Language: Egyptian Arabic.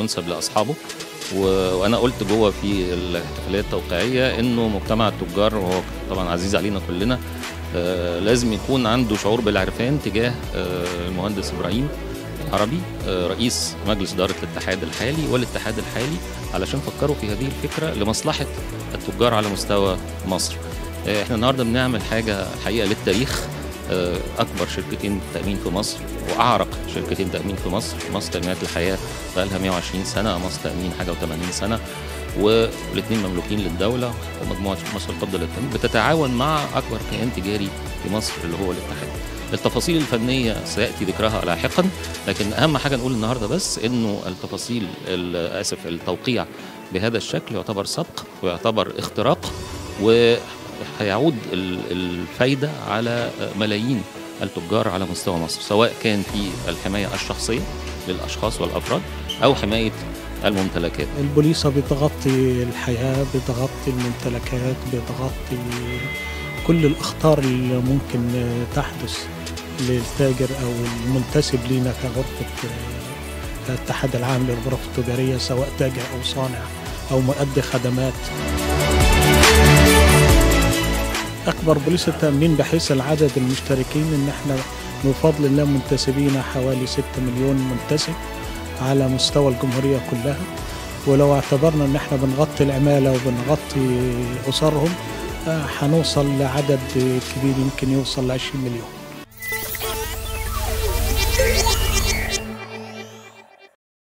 ينسب لاصحابه و- وانا قلت جوه في الاحتفاليه التوقيعيه انه مجتمع التجار وهو طبعا عزيز علينا كلنا آه، لازم يكون عنده شعور بالعرفان تجاه آه، المهندس ابراهيم عربي آه، رئيس مجلس اداره الاتحاد الحالي والاتحاد الحالي علشان فكروا في هذه الفكره لمصلحه التجار على مستوى مصر. آه، احنا النهارده بنعمل حاجه الحقيقه للتاريخ آه، اكبر شركتين تامين في مصر واعرق شركتين تامين في مصر مصر تامينات الحياه بقى لها 120 سنه مصر تامين حاجه و80 سنه والاثنين مملوكين للدوله ومجموعه مصر القبضه للتامين بتتعاون مع اكبر كيان تجاري في مصر اللي هو الاتحاد. التفاصيل الفنيه سياتي ذكرها لاحقا لكن اهم حاجه نقول النهارده بس انه التفاصيل ال- اسف التوقيع بهذا الشكل يعتبر سبق ويعتبر اختراق وهيعود ال- الفايده على ملايين التجار على مستوى مصر سواء كان في الحمايه الشخصيه للاشخاص والافراد او حمايه الممتلكات البوليصة بتغطي الحياة بتغطي الممتلكات بتغطي كل الأخطار اللي ممكن تحدث للتاجر أو المنتسب لينا كغرفة الاتحاد العام للغرف التجارية سواء تاجر أو صانع أو مؤدي خدمات أكبر بوليصة تأمين بحيث العدد المشتركين إن إحنا بفضل الله منتسبين حوالي 6 مليون منتسب على مستوى الجمهورية كلها ولو اعتبرنا ان احنا بنغطي العمالة وبنغطي أسرهم آه، هنوصل لعدد كبير يمكن يوصل ل 20 مليون